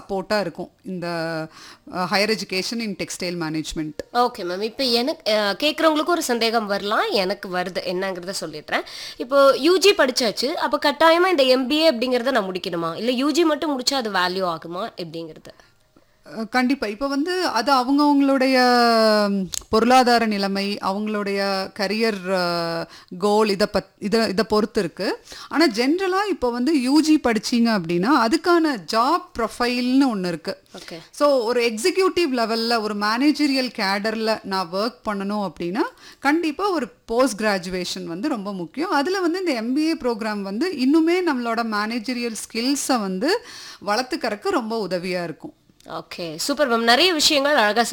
சப்போர்ட்டாக இருக்கும் இந்த higher education in textile management okay ma'am இப்போ எனக்கு அஹ், கேட்குறவங்களுக்கும் ஒரு சந்தேகம் வரலாம் எனக்கு வருது என்னங்கிறத சொல்லிடுறேன் இப்போ யூஜி படிச்சாச்சு அப்போ கட்டாயமா இந்த எம்பிஏ அப்படிங்கிறத நான் முடிக்கணுமா இல்லை யூஜி மட்டும் முடிச்சா அது வேல்யூ ஆகுமா எப்படிங்கிறது அஹ் கண்டிப்பா இப்போ வந்து அது அவங்கவுங்களுடைய ம், பொருளாதார நிலைமை அவங்களுடைய கரியர் கோல் இதை பத் இதை இதை பொறுத்து இருக்கு ஆனால் ஜென்ரலாக இப்போ வந்து யூஜி படிச்சீங்க அப்படின்னா அதுக்கான ஜாப் ப்ரொஃபைல்னு ஒன்று இருக்கு ஓகே ஸோ ஒரு எக்ஸிக்யூட்டிவ் லெவலில் ஒரு மேனேஜரியல் கேடரில் நான் ஒர்க் பண்ணணும் அப்படின்னா கண்டிப்பாக ஒரு போஸ்ட் கிராஜுவேஷன் வந்து ரொம்ப முக்கியம் அதில் வந்து இந்த எம்பிஏ ப்ரோக்ராம் வந்து இன்னுமே நம்மளோட மேனேஜரியல் ஸ்கில்ஸை வந்து வளர்த்துக்கறக்கு ரொம்ப உதவியாக இருக்கும் ஓகே சூப்பர் மேம் நிறைய விஷயங்கள் அழகா